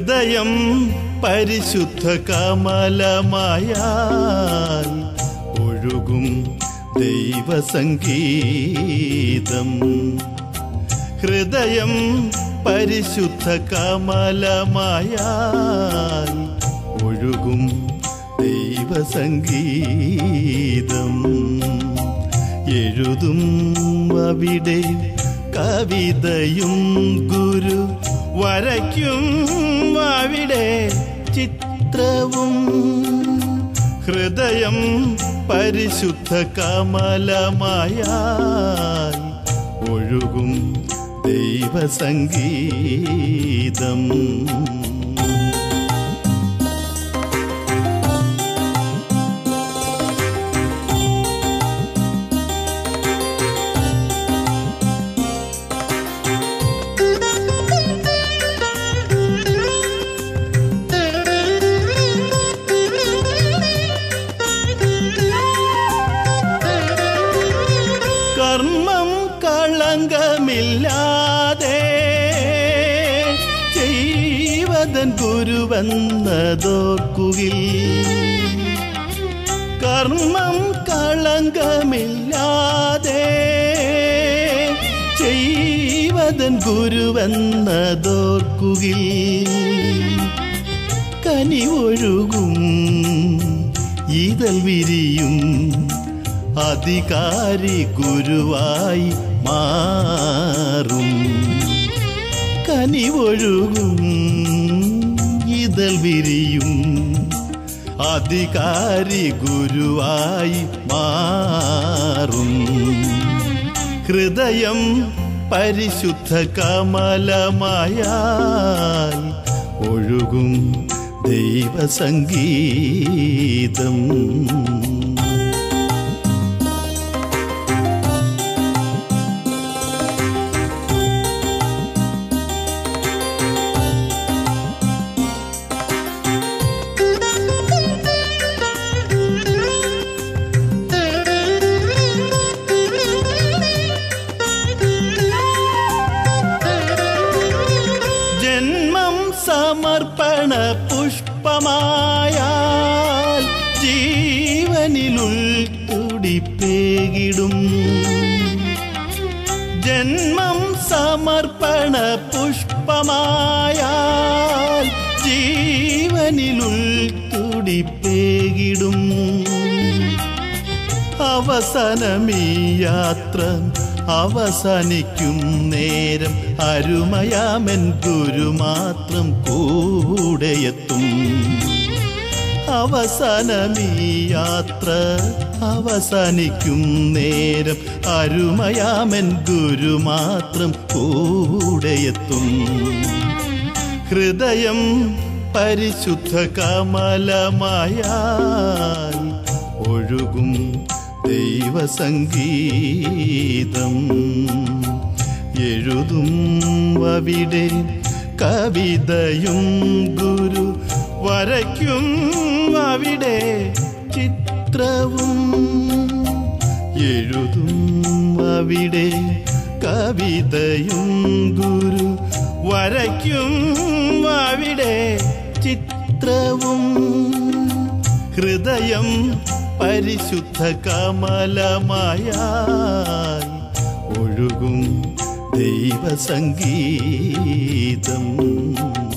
ഹൃദയം പരിശുദ്ധ കമലമായാൽ ഒഴുകും ദൈവസംഗീതം ഹൃദയം പരിശുദ്ധ കമലമായാൽ ഒഴുകും ദൈവസംഗീതം എഴുതും അവിടെ കവിതയും ഗുരു വരയ്ക്കും അവിടെ ചിത്രവും ഹൃദയം പരിശുദ്ധ കമലമായാൽ ഒഴുകും ദൈവസംഗീതം കർമ്മം കളങ്കമില്ലാതെ ചെയ്വതൻ ഗുരുവെന്നതോർക്കുകിൽ കർമ്മം കളങ്കമില്ലാതെ ചെയ്വതൻ ഗുരുവെന്നതോർക്കുകിൽ കനിവൊഴുകും ഈതൽ വിരിയും അധികാരി ഗുരുവായി മാറും കനിവൊഴുകും ഇതൾ വിരിയും അധികാരി ഗുരുവായി മാറും ഹൃദയം പരിശുദ്ധ കമലമായാൽ ഒഴുകും ദൈവസംഗീതം ജന്മം സമർപ്പണ പുഷ്പമായാൽ ജീവനിലുൾ തുടിപ്പേകിടും ജന്മം സമർപ്പണ പുഷ്പമായാൽ ജീവനിലുൾ തുടിപ്പേകിടും അവസാനമീ യാത്ര അവസാനിക്കും നേരം അരുമയാമൻ ഗുരു മാത്രം കൂടെയെത്തും അവസാനമീ യാത്ര അവസാനിക്കും നേരം അരുമയാമൻ ഗുരു മാത്രം കൂടെയെത്തും ഹൃദയം പരിശുദ്ധ കമലമായാൽ ഒഴുകും ദൈവസംഗീതം എഴുതും അവിടെ കവിതയും ഗുരു വരയ്ക്കും അവിടെ ചിത്രവും എഴുതും അവിടെ കവിതയും ഗുരു വരയ്ക്കും അവിടെ ചിത്രവും ഹൃദയം പരിശുദ്ധ കമലമായാൽ ഒഴുകും ദൈവസംഗീതം